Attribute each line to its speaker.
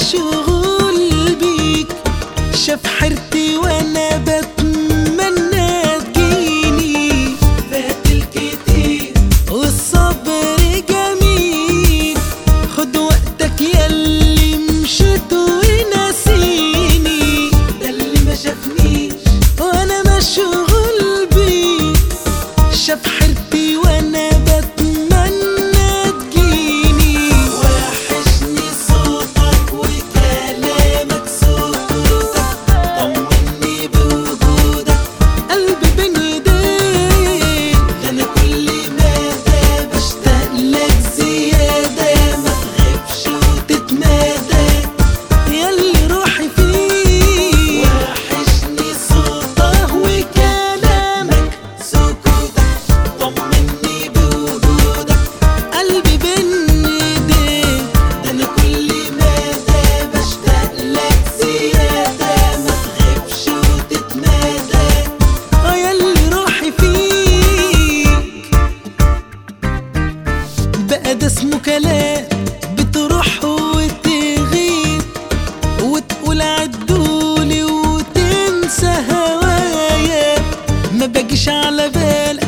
Speaker 1: مشغول بيك شاف حيرتي وانا بتمنى تجيني فات الكتير والصبر جميل خد وقتك ياللي مشيت ونسيني ده اللي ما شافنيش وانا مشغول بيه شاف حيرتي وانا بتمنى تجيني وحشني صوتك وكلامك سكوتك طمني بوجودك قلبي بين ايديك ده انا كل مدى بشتاق لك زيادة ما تغيبش وتتمادى ياللي روحي فيه وحشني صوتك وكلامك سكوتك طمني بوجودك قلبي بين ايديك ده انا كل مدى بشتاق لك زيادة ما تغيبش وتتمادى اه ياللي روحي فيك بقى ده اسمه كلام بتروح وتغيب وتقول عدولي وتنسى هوايا ما باجيش على بالك